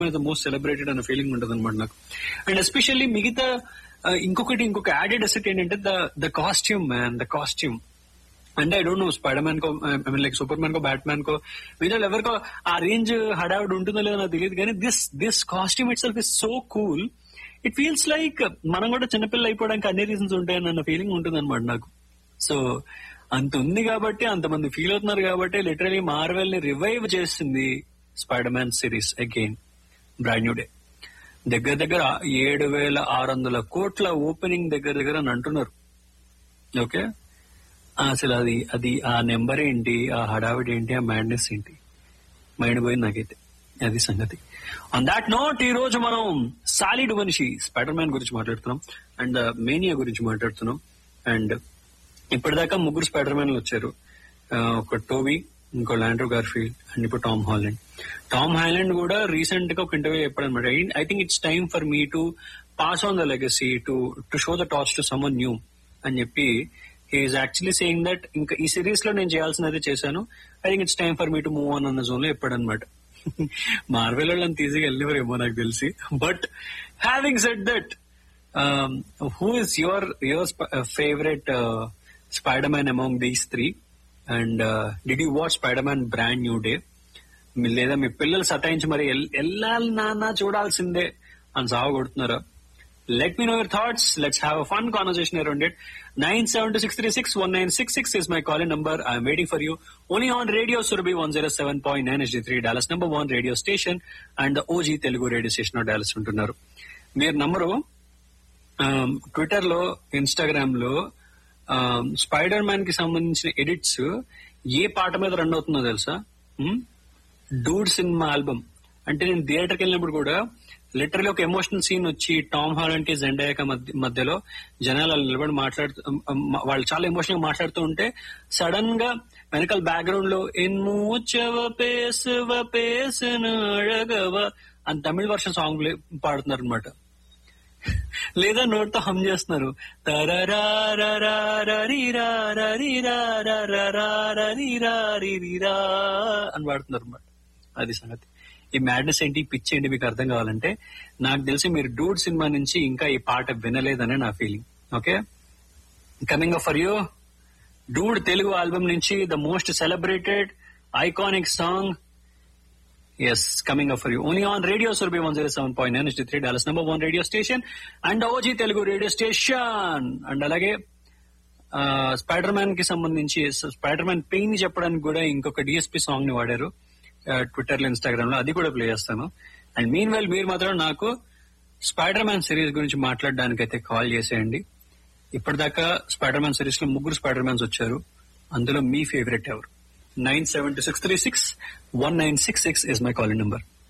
the most celebrated అన్న feeling ఉంటుంది అనమాట నాకు అండ్ ఎస్పెషల్లీ మిగతా uh, ఇంకొకటి ఇంకొక యాడెడ్ అసెట్ ఏంటంటే the the costume man the costume అంటే I don't know Spider Man కో I mean like Superman కో బ్యాట్ మ్యాన్ కో వీళ్ళు ఎవరికో ఆ రేంజ్ హడావిడి ఉంటుందో లేదో నాకు తెలియదు కానీ this this costume itself is so cool it feels like మనం కూడా చిన్నపిల్ల అయిపోవడానికి అన్ని రీజన్స్ ఉంటాయని అన్న ఫీలింగ్ ఉంటుంది అనమాట నాకు సో అంత ఉంది కాబట్టి అంతమంది ఫీల్ అవుతున్నారు కాబట్టి లిటరలీ మార్వెల్ ని రివైవ్ చేసింది Spider Man series again brand new day దగ్గర దగ్గర ఏడు వేల ఆరు వందల కోట్ల ఓపెనింగ్ దగ్గర దగ్గర అని అంటున్నారు ఓకే అసలు అది అది ఆ నెంబర్ ఏంటి ఆ హడావిడి ఏంటి ఆ మ్యాడ్నెస్ ఏంటి మైండ్ పోయింది నాకైతే అది సంగతి ఆన్ దాట్ నోట్ ఈ రోజు మనం సాలిడ్ మనిషి స్పైడర్ మ్యాన్ గురించి మాట్లాడుతున్నాం అండ్ మేనియా గురించి మాట్లాడుతున్నాం అండ్ ఇప్పటిదాకా ముగ్గురు స్పైడర్ మ్యాన్లు వచ్చారు ఆ, ఒక టోబీ ఇంకో ల్యాండ్రో గార్ఫీల్డ్ అండ్ ఇప్పుడు టామ్ హాలండ్ టామ్ హాలండ్ కూడా రీసెంట్ గా ఒక ఇంటర్వ్యూ చెప్పాడనమాట I think it's time for me to pass on the legacy to to show the torch to someone new అని చెప్పి హీఈస్ యాక్చువల్లీ సేయింగ్ దట్ ఇంకా ఈ series లో నేను చేయాల్సినది చేశాను I think it's time for me to move on అన్న zone లో చెప్పాడనమాట మార్వెల్ వాళ్ళు అంత ఈజీగా వెళ్ళివరేమో నాకు తెలిసి but having said that who is your your favourite Spider Man among these three and did you watch Spider Man brand new day లేదా మీ పిల్లలు సతాయించి మరి ఎల్- వెళ్ళాలి నాన్న చూడాల్సిందే అని సాగు కొడుతున్నారా let me know your thoughts let's have a fun conversation around it nine seven two six three six one nine six six is my calling number I'm waiting for you only on radio Surabhi one zero seven point nine S three Dallas number one radio station and OG Telugu radio station Dallas ఉంటున్నారు మీరు number Twitter లో Instagram లో Spider Man కి సంబంధించిన edits ఏ పాట మీద run అవుతుందో తెలుసా డూడ్ సినిమా ఆల్బమ్ అంటే నేను థియేటర్కి వెళ్ళినప్పుడు కూడా లిటరలీ ఒక ఎమోషనల్ సీన్ వచ్చి టామ్ హాలండ్ జెండాయక మధ్యలో జనాలు వాళ్ళు నిలబడి మాట్లాడుతూ వాళ్ళు చాలా ఎమోషనల్ గా మాట్లాడుతూ ఉంటే సడన్ గా వెనకాల బ్యాక్గ్రౌండ్ లో ఎన్మూచవ పేసువ పేసును అழగవ అని తమిళ వర్షన్ సాంగ్ పాడుతున్నారు అనమాట లేదా నోట్తో హమ్ చేస్తున్నారు తరరీరా అని పాడుతున్నారు అనమాట అది సంగతి ఈ మ్యాడ్నెస్ ఏంటి ఈ పిచ్ ఏంటి మీకు అర్థం కావాలంటే నాకు తెలిసి మీరు డూడ్ సినిమా నుంచి ఇంకా ఈ పాట వినలేదనే నా feeling okay coming up for you dude Telugu album నుంచి the most celebrated iconic songs coming up for you only on radio Surabhi one zero seven point nine three Dallas number one radio station and OG Telugu radio station and అలాగే Spider Man కి సంబంధించి spider man pain చెప్పడానికి కూడా ఇంకొక DSP song ని వాడారు Twitter లో Instagram లో అది కూడా ప్లే చేస్తాను అండ్ మీన్ వెల్ మీరు మాత్రం నాకు స్పైడర్ మ్యాన్ సిరీస్ గురించి మాట్లాడడానికి అయితే కాల్ చేసేయండి ఇప్పటిదాకా స్పైడర్ మ్యాన్ సిరీస్ లో ముగ్గురు స్పైడర్ మ్యాన్స్ వచ్చారు అందులో మీ ఫేవరెట్ ఎవరు nine seven two six three six one nine six six is my calling number